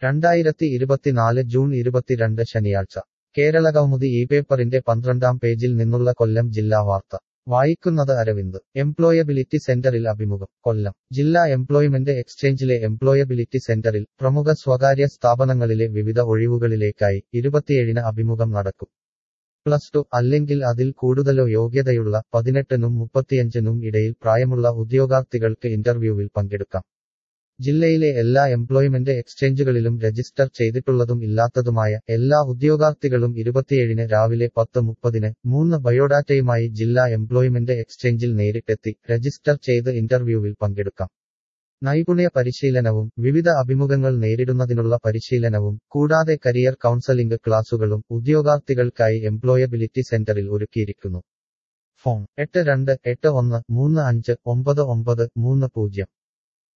രണ്ടായിരത്തി ഇരുപത്തിനാല് ജൂൺ ഇരുപത്തിരണ്ട് ശനിയാഴ്ച കേരള കൗമുദി ഈ പേപ്പറിന്റെ പന്ത്രണ്ടാം പേജിൽ നിന്നുള്ള കൊല്ലം ജില്ലാ വാർത്ത വായിക്കുന്നത് അരവിന്ദ് എംപ്ലോയബിലിറ്റി സെന്ററിൽ അഭിമുഖം കൊല്ലം ജില്ലാ എംപ്ലോയ്മെന്റ് എക്സ്ചേഞ്ചിലെ എംപ്ലോയബിലിറ്റി സെന്ററിൽ പ്രമുഖ സ്വകാര്യ സ്ഥാപനങ്ങളിലെ വിവിധ ഒഴിവുകളിലേക്കായി ഇരുപത്തിയേഴിന് അഭിമുഖം നടക്കും പ്ലസ് ടു അല്ലെങ്കിൽ അതിൽ കൂടുതലോ യോഗ്യതയുള്ള പതിനെട്ടിനും മുപ്പത്തിയഞ്ചിനും ഇടയിൽ പ്രായമുള്ള ഉദ്യോഗാർത്ഥികൾക്ക് ഇന്റർവ്യൂവിൽ പങ്കെടുക്കാം ജില്ലയിലെ എല്ലാ എംപ്ലോയ്മെന്റ് എക്സ്ചേഞ്ചുകളിലും രജിസ്റ്റർ ചെയ്തിട്ടുള്ളതും ഇല്ലാത്തതുമായ എല്ലാ ഉദ്യോഗാർത്ഥികളും ഇരുപത്തിയേഴിന് രാവിലെ പത്ത് മുപ്പതിന് മൂന്ന് ബയോഡാറ്റയുമായി ജില്ലാ എംപ്ലോയ്മെന്റ് എക്സ്ചേഞ്ചിൽ നേരിട്ടെത്തി രജിസ്റ്റർ ചെയ്ത് ഇന്റർവ്യൂവിൽ പങ്കെടുക്കാം നൈപുണ്യ പരിശീലനവും വിവിധ അഭിമുഖങ്ങൾ നേരിടുന്നതിനുള്ള പരിശീലനവും കൂടാതെ കരിയർ കൗൺസലിംഗ് ക്ലാസുകളും ഉദ്യോഗാർത്ഥികൾക്കായി എംപ്ലോയബിലിറ്റി സെന്ററിൽ ഒരുക്കിയിരിക്കുന്നു ഫോൺ എട്ട് രണ്ട് എട്ട് ഒന്ന് മൂന്ന് അഞ്ച് ഒമ്പത് ഒമ്പത് മൂന്ന് പൂജ്യം